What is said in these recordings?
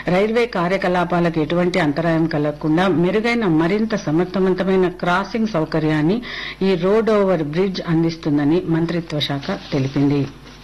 railway కార్యకలాపాలకు ఎటువంటి అంతరాయం కలగకుండా మెరుగైన మరింత సమర్థవంతమైన క్రాసింగ్ సౌకర్యాన్ని ఈ రోడ్ ఓవర్ బ్రిడ్జ్ అందిస్తుందని మంత్రిత్వ శాఖ తెలిపింది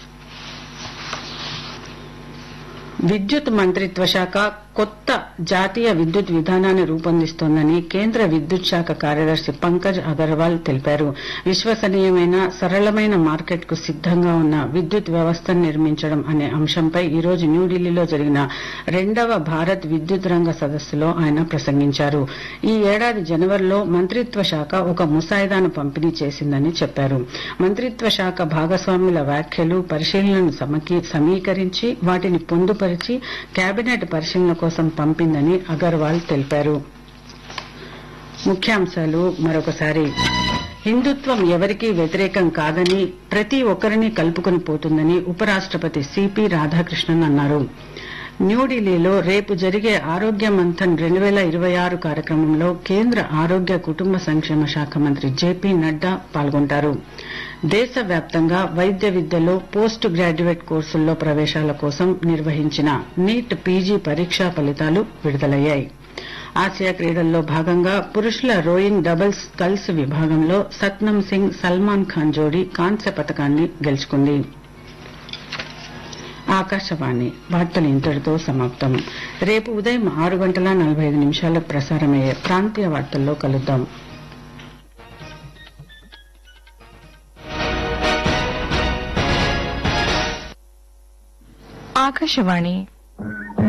విద్యుత్ మంత్రిత్వ శాఖ కొత్త జాతీయ విద్యుత్ విధానాన్ని రూపొందిస్తోందని కేంద్ర విద్యుత్ శాఖ కార్యదర్శి పంకజ్ అగర్వాల్ తెలిపారు విశ్వసనీయమైన సరళమైన మార్కెట్ కు సిద్దంగా ఉన్న విద్యుత్ వ్యవస్థను నిర్మించడం అనే అంశంపై ఈ రోజు న్యూఢిల్లీలో జరిగిన రెండవ భారత్ విద్యుత్ రంగ సదస్సులో ఆయన ప్రసంగించారు ఈ ఏడాది జనవరిలో మంత్రిత్వ శాఖ ఒక ముసాయిదాను పంపిణీ చేసిందని చెప్పారు మంత్రిత్వ శాఖ భాగస్వాముల వ్యాఖ్యలు పరిశీలనను సమకీ- సమీకరించి వాటిని పొందుపరిచి కేబినెట్ పరిశీలన కోసం పంపిందని అగర్వాల్ తెలిపారు ముఖ్యాంశాలు మరొకసారి హిందుత్వం ఎవరికీ వ్యతిరేకం కాదని ప్రతి ఒక్కరిని కలుపుకొని పోతుందని ఉపరాష్ట్రపతి సిపి రాధాకృష్ణన్ అన్నారు న్యూఢిల్లీలో రేపు జరిగే ఆరోగ్య మంథన్ రెండు వేల ఇరవై ఆరు కార్యక్రమంలో కేంద్ర ఆరోగ్య కుటుంబ సంక్షేమ శాఖ మంత్రి జేపీ నడ్డా పాల్గొంటారు దేశవ్యాప్తంగా వైద్య విద్యలో పోస్ట్ గ్రాడ్యుయేట్ కోర్సుల్లో ప్రవేశాల కోసం నిర్వహించిన నీట్ పీజీ పరీక్షా ఫలితాలు విడుదలయ్యాయి ఆసియా క్రీడల్లో భాగంగా పురుషుల రోయింగ్ డబుల్స్ స్కల్స్ విభాగంలో సత్నం సింగ్ సల్మాన్ ఖాన్ జోడీ కాంస్య పథకాన్ని గెలుచుకుంది ఆకాశవాణి వార్తలు ఇంతటితో సమాప్తం రేపు ఉదయం ఆరు గంటల నలభై ఐదు నిమిషాలకు ప్రసారమయ్యే ప్రాంతీయ వార్తల్లో కలుద్దాం ఆకాశవాణి